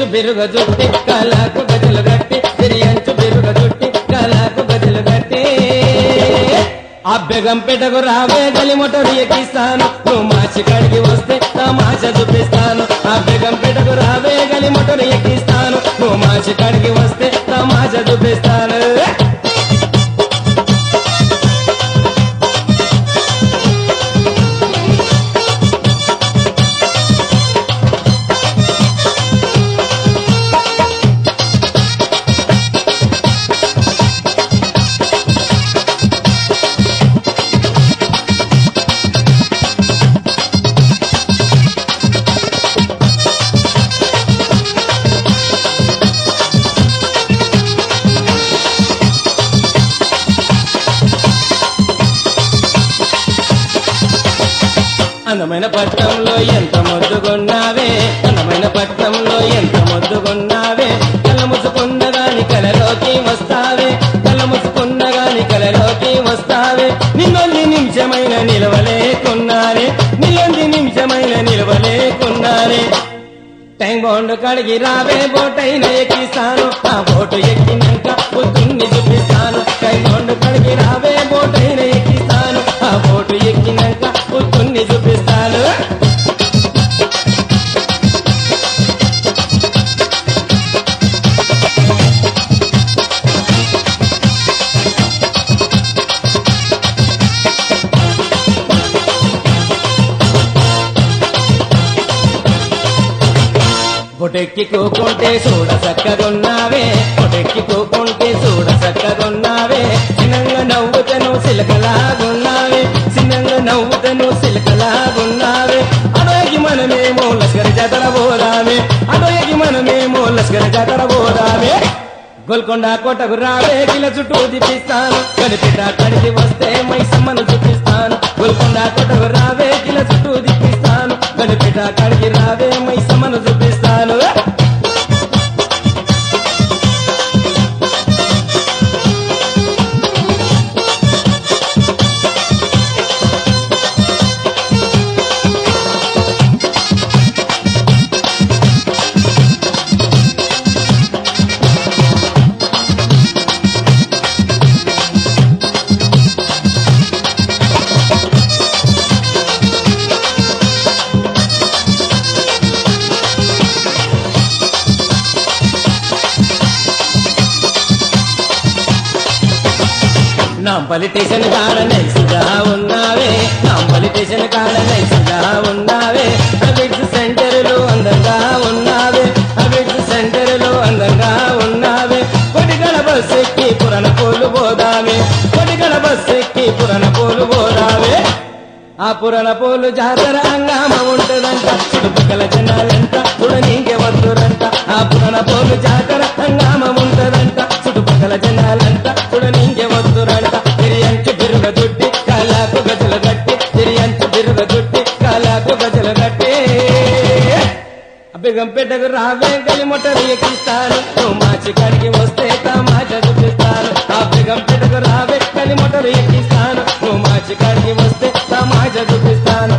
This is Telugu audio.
బిరుగ జుట్టి కాలాకు గజలు గట్టి తిరియంచు బిరుగ జుట్టి కాలాకు గజలు గట్టి ఆ బెగం పెట్టకు రావే గలి మొటరు ఎక్కిస్తాను నువ్వు మాచి కడిగి వస్తే తమాష చూపిస్తాను ఆ బెగం పెట్టకు రావే గలి మొటరు ఎక్కిస్తాను నువ్వు మాచి కడిగి వస్తే తమాష చూపిస్తాను అందమైన పట్నంలో ఎంత మొద్దుగొన్నావే అందమైన పట్నంలో ఎంత మొద్దుగొన్నావే కళ్ళ ముసుకున్న గాని కలలోకి వస్తావే కళ్ళ ముసుకున్న గాని కలలోకి వస్తావే నిన్నొంది నిమిషమైన నిలవలేకున్నారే నిన్నొంది నిమిషమైన నిలవలేకున్నారే టైం బాండ్ కడిగి రావే బోటైన ఎక్కిస్తాను ఆ బోటు ఎక్కినాక పొద్దున్ని చూపిస్తాను టైం బాండ్ కడిగి రావే బోటైన ఎక్కిస్తాను ఆ బోటు ఎక్కినాక పొద్దున్ని చూపిస్తాను పొటెక్కి కోకుంటే చూడ చక్కగొన్నావే పొటెక్కి కోకుంటే చూడ చక్కగొన్నావే చిన్నంగా నవ్వుతను సిలకలాగున్నావే చిన్నంగా నవ్వుతను సిలకలాగున్నావే అడోగి మనమేమో లష్కరి జాతర పోదామే అడోగి మనమేమో లష్కరి జాతర పోదామే గోల్కొండ కోటకు రావే కిల చుట్టూ తిప్పిస్తాను కనిపిట కడిగి వస్తే మైసమ్మను చూపిస్తాను గోల్కొండ కోటకు రావే కిల చుట్టూ తిప్పిస్తాను కనిపిట కడిగి రావే మైసమ్మను చూపిస్తాను నా పొలిటీషియన్ కాడ నైసుగా ఉన్నావే నా పొలిటీషియన్ కాడ నైసుగా ఉన్నావే అబిడ్స్ సెంటర్లో అందంగా ఉన్నావే అబిడ్స్ సెంటర్లో అందంగా ఉన్నావే కొడిగల బస్ ఎక్కి పురణ పోలు పోదామే కొడిగల బస్ ఎక్కి పురణ పోలు పోదామే ఆ పురణ పోలు జాతర హంగామ ఉంటదంట చుట్టుపక్కల జనాలంట చూడనీకే వద్దురంట ఆ పురణ పోలు జాతర హంగామ ఉంటదంట చుట్టుపక్కల జనాలంట చూడనీకే వద్దురంట తిరియంచు బిరుగ దుడ్డి కాలాకు గజల గట్టి తిరియంచు బిరుగ దుడ్డి కాలాకు గజల గట్టి అబ్బిగం పెట్టకు రావే గలి మొట్టరు ఎక్కిస్తాను నువ్వు మాచి కాడికి వస్తే తమాషా చూపిస్తాను అబ్బిగం పెట్టకు రావే గలి మొట్టరు ఎక్కిస్తాను నువ్వు మాచి కాడికి వస్తే తమాషా చూపిస్తాను